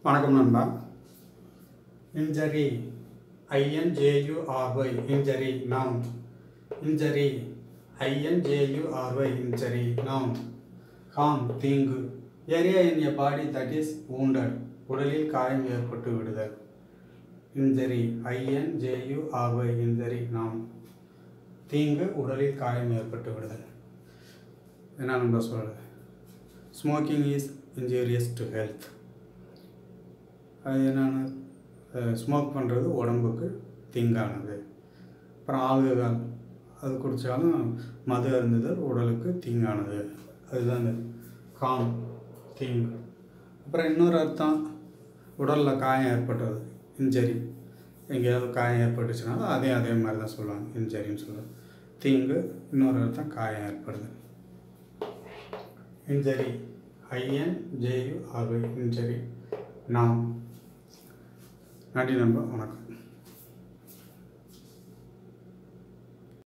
வணக்கம் நண்பா injury I N J U R Y injury noun injury I N J U R Y injury noun harm தீங்கு area in a body that is wounded உடலில் காயம் ஏற்பட்டு விடுதல் இன்ஜரி ஐஎன்ஜேயுஆர்ஒய் இன்ஜரி நவுன் தீங்கு உடலில் காயம் ஏற்பட்டு விடுதல் என்ன நண்பா சொல்கிறது smoking is injurious to health அது என்னென்னு ஸ்மோக் பண்ணுறது உடம்புக்கு தீங்கானது அப்புறம் ஆல்கஹால் அது குடித்தாலும் மது அருந்துதல் உடலுக்கு தீங்கானது அதுதான் இந்த காம் தீங்கு அப்புறம் இன்னொரு அர்த்தம் உடலில் காயம் ஏற்பட்டது இன்ஜரி எங்கேயாவது காயம் ஏற்பட்டுச்சுனாலும் அதே அதே மாதிரி தான் சொல்லுவாங்க இன்ஜரின்னு சொல்லுவாங்க தீங்கு இன்னொரு அர்த்தம் காயம் ஏற்படுது injury I N J U R Y injury நாம் நன்றி நண்பா வணக்கம்